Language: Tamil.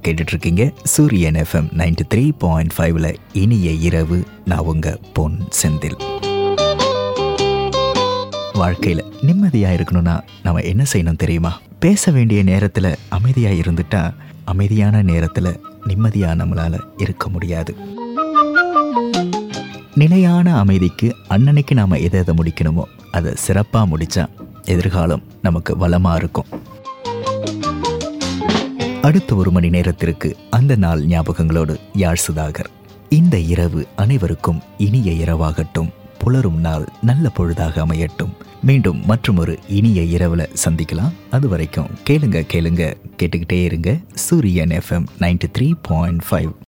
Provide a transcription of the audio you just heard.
கேட்டுட்டு இருக்கீங்க சூரியன் எஃப்எம் நைன்டி த்ரீ பாயிண்ட் ஃபைவ்ல இனிய இரவு நான் உங்க பொன் செந்தில் வாழ்க்கையில் நிம்மதியாக இருக்கணும்னா நம்ம என்ன செய்யணும் தெரியுமா பேச வேண்டிய நேரத்தில் அமைதியாக இருந்துட்டா அமைதியான நேரத்தில் நிம்மதியாக நம்மளால் இருக்க முடியாது நிலையான அமைதிக்கு அன்னன்னைக்கு நாம் எதை எதை முடிக்கணுமோ அதை சிறப்பாக முடித்தா எதிர்காலம் நமக்கு வளமாக இருக்கும் அடுத்த ஒரு மணி நேரத்திற்கு அந்த நாள் ஞாபகங்களோடு யாழ் சுதாகர் இந்த இரவு அனைவருக்கும் இனிய இரவாகட்டும் புலரும் நாள் நல்ல பொழுதாக அமையட்டும் மீண்டும் மற்றும் ஒரு இனிய இரவுல சந்திக்கலாம் அது வரைக்கும் கேளுங்க கேளுங்க கேட்டுக்கிட்டே இருங்க Suryan FM ninety three point five